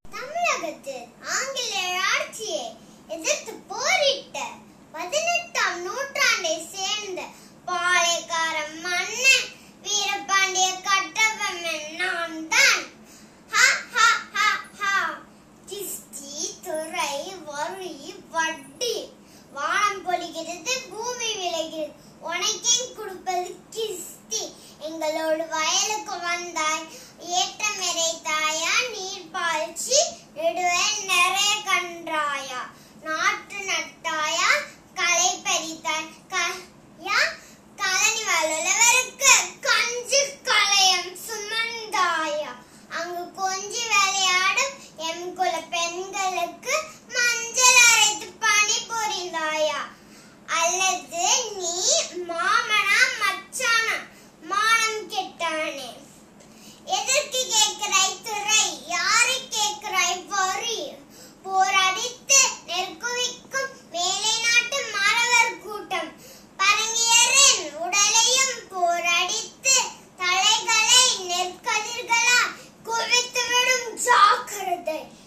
தமிழகத்தில் ஆங்கிலேயர் ஆட்சியை எதிர்த்து போரிட்ட பதினெட்டாம் நூற்றாண்டை சேர்ந்த பாளையக்கார மன்னன் வீரபாண்டிய கட்டபொம்மன் நான் தான் ஹா ஹா ஹா ஹா கிஸ்தி துறை வரி வட்டி வானம் பொழிகிறது பூமி விளைகிறது உனக்கேன் கொடுப்பது கிஸ்தி எங்களோடு வயலுக்கு வந்தாய் ஏற்றம் இறைத்தாயா நீர் பாய்ச்சி நெடுவேல் நிறைய கன்றாயா நாற்று நட்டாயா களை பறித்தாய் யா கலனி வலுவருக்கு கஞ்சி களையம் சுமந்தாயா அங்கு கொஞ்சி விளையாடும் எம் குல பெண்களுக்கு மஞ்சள் அரைத்து பணி புரிந்தாயா அல்லது நீ மாமனா மச்சானா மானம் கெட்டானே எதற்கு கேட்கிறாய் துறை யாரை கேட்கிறாய் வரி போரடித்து நெற்குவிக்கும் வேலை நாட்டு மாணவர் கூட்டம் பரங்கியரின் உடலையும் போரடித்து தலைகளை நெற்கதிர்களால் குவித்துவிடும் ஜாக்கிரதை